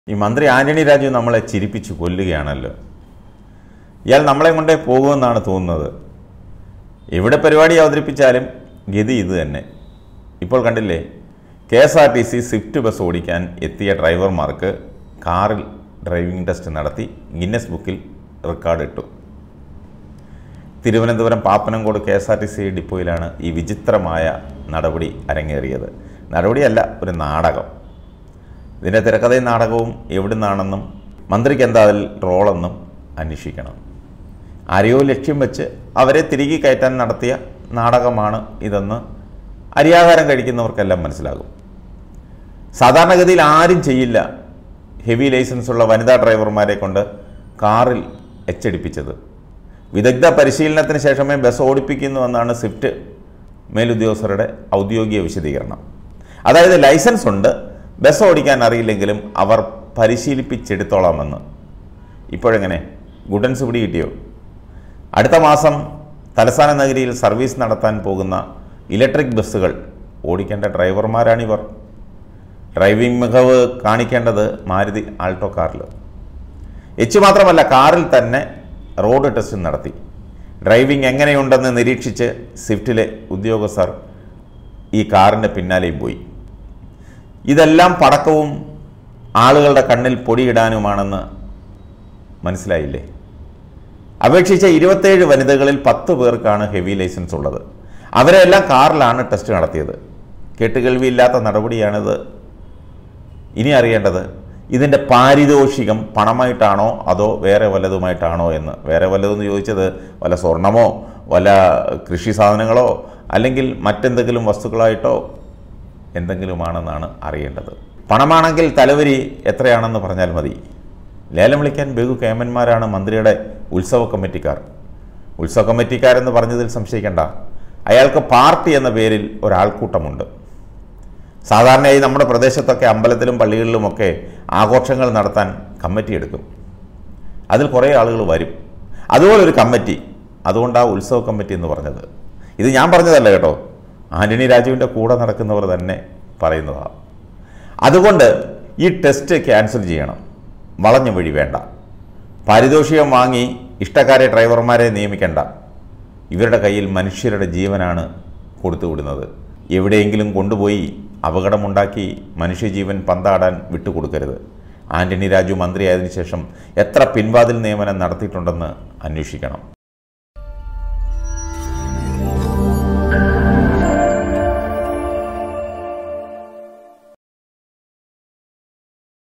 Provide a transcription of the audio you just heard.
ഈ മന്ത്രി ആന്റണി രാജു നമ്മളെ ചിരിപ്പിച്ചു കൊല്ലുകയാണല്ലോ ഇയാൾ നമ്മളെ കൊണ്ടേ പോകുമെന്നാണ് തോന്നുന്നത് എവിടെ പരിപാടി അവതരിപ്പിച്ചാലും ഗതി ഇത് തന്നെ ഇപ്പോൾ കണ്ടില്ലേ K S R T C swift bus ഓടിക്കാൻ എത്തിയ ഡ്രൈവർമാർക്ക് കാറിൽ ഡ്രൈവിംഗ് ടെസ്റ്റ് നടത്തി ഗിന്നസ് ബുക്കിൽ റെക്കോർഡ് ഇട്ടു Thiruvananthapuram Pappanamcode K S R T C ഡിപ്പോയിലാണ് ഈ വിചിത്രമായ നടപടി അരങ്ങേറിയത് നടപടിയല്ല ഒരു നാടകം ഇതിൻ്റെ തിരക്കഥയും നാടകവും എവിടുന്നാണെന്നും മന്ത്രിക്ക് എന്താ അതിൽ റോളെന്നും അന്വേഷിക്കണം ആരെയോ ലക്ഷ്യം വെച്ച് അവരെ തിരികെ കയറ്റാൻ നടത്തിയ നാടകമാണ് ഇതെന്ന് അരിയാഹാരം കഴിക്കുന്നവർക്കെല്ലാം മനസ്സിലാകും സാധാരണഗതിയിൽ ആരും ചെയ്യില്ല ഹെവി ലൈസൻസ് ഉള്ള വനിതാ ഡ്രൈവർമാരെ കൊണ്ട് കാറിൽ എച്ചടിപ്പിച്ചത് വിദഗ്ധ പരിശീലനത്തിന് ശേഷമേ ബസ് ഓടിപ്പിക്കുന്നുവെന്നാണ് സ്വിഫ്റ്റ് മേലുദ്യോഗസ്ഥരുടെ ഔദ്യോഗിക വിശദീകരണം അതായത് ലൈസൻസ് ഉണ്ട് ബസ് ഓടിക്കാൻ അറിയില്ലെങ്കിലും അവർ പരിശീലിപ്പിച്ചെടുത്തോളാമെന്ന് ഇപ്പോഴെങ്ങനെ ഗുഡൻസ് പിടി കിട്ടിയോ അടുത്ത മാസം തലസ്ഥാന നഗരിയിൽ സർവീസ് നടത്താൻ പോകുന്ന ഇലക്ട്രിക് ബസ്സുകൾ ഓടിക്കേണ്ട ഡ്രൈവർമാരാണിവർ ഡ്രൈവിംഗ് മികവ് കാണിക്കേണ്ടത് മാരുതി ആൾട്ടോ കാറിൽ എച്ച് മാത്രമല്ല കാറിൽ തന്നെ റോഡ് ടെസ്റ്റ് നടത്തി ഡ്രൈവിംഗ് എങ്ങനെയുണ്ടെന്ന് നിരീക്ഷിച്ച് സ്വിഫ്റ്റിലെ ഉദ്യോഗസ്ഥർ ഈ കാറിൻ്റെ പിന്നാലെയും പോയി ഇതെല്ലാം പടക്കവും ആളുകളുടെ കണ്ണിൽ പൊടിയിടാനുമാണെന്ന് മനസ്സിലായില്ലേ അപേക്ഷിച്ച ഇരുപത്തേഴ് വനിതകളിൽ പത്ത് പേർക്കാണ് ഹെവി ലൈസൻസ് ഉള്ളത് അവരെല്ലാം കാറിലാണ് ടെസ്റ്റ് നടത്തിയത് കേട്ടുകേൾവിയില്ലാത്ത നടപടിയാണിത് ഇനി അറിയേണ്ടത് ഇതിൻ്റെ പാരിതോഷികം പണമായിട്ടാണോ അതോ വേറെ വല്ലതുമായിട്ടാണോ എന്ന് വേറെ വല്ലതെന്ന് ചോദിച്ചത് വല്ല സ്വർണമോ വല്ല കൃഷി സാധനങ്ങളോ അല്ലെങ്കിൽ മറ്റെന്തെങ്കിലും വസ്തുക്കളായിട്ടോ എന്തെങ്കിലുമാണെന്നാണ് അറിയേണ്ടത് പണമാണെങ്കിൽ തലവരി എത്രയാണെന്ന് പറഞ്ഞാൽ മതി ലേലം വിളിക്കാൻ ബഹു കേമന്മാരാണ് മന്ത്രിയുടെ ഉത്സവ കമ്മിറ്റിക്കാർ ഉത്സവ കമ്മിറ്റിക്കാരെന്ന് പറഞ്ഞതിൽ സംശയിക്കേണ്ട അയാൾക്ക് പാർട്ടി എന്ന പേരിൽ ഒരാൾക്കൂട്ടമുണ്ട് സാധാരണയായി നമ്മുടെ പ്രദേശത്തൊക്കെ അമ്പലത്തിലും പള്ളികളിലുമൊക്കെ ആഘോഷങ്ങൾ നടത്താൻ കമ്മിറ്റി എടുക്കും അതിൽ കുറേ ആളുകൾ വരും അതുപോലൊരു കമ്മിറ്റി അതുകൊണ്ടാണ് ഉത്സവ കമ്മിറ്റി എന്ന് പറഞ്ഞത് ഇത് ഞാൻ പറഞ്ഞതല്ല കേട്ടോ ആന്റണി രാജുവിൻ്റെ കൂടെ നടക്കുന്നവർ തന്നെ പറയുന്നതാണ് അതുകൊണ്ട് ഈ ടെസ്റ്റ് ക്യാൻസൽ ചെയ്യണം വളഞ്ഞ വഴി വേണ്ട പാരിതോഷികം വാങ്ങി ഇഷ്ടക്കാരെ ഡ്രൈവർമാരെ നിയമിക്കേണ്ട ഇവരുടെ കയ്യിൽ മനുഷ്യരുടെ ജീവനാണ് കൊടുത്തുവിടുന്നത് എവിടെയെങ്കിലും കൊണ്ടുപോയി അപകടമുണ്ടാക്കി മനുഷ്യജീവൻ പന്താടാൻ വിട്ടുകൊടുക്കരുത് ആന്റണി രാജു മന്ത്രിയായതിനു ശേഷം എത്ര പിൻവാതിൽ നിയമനം നടത്തിയിട്ടുണ്ടെന്ന് അന്വേഷിക്കണം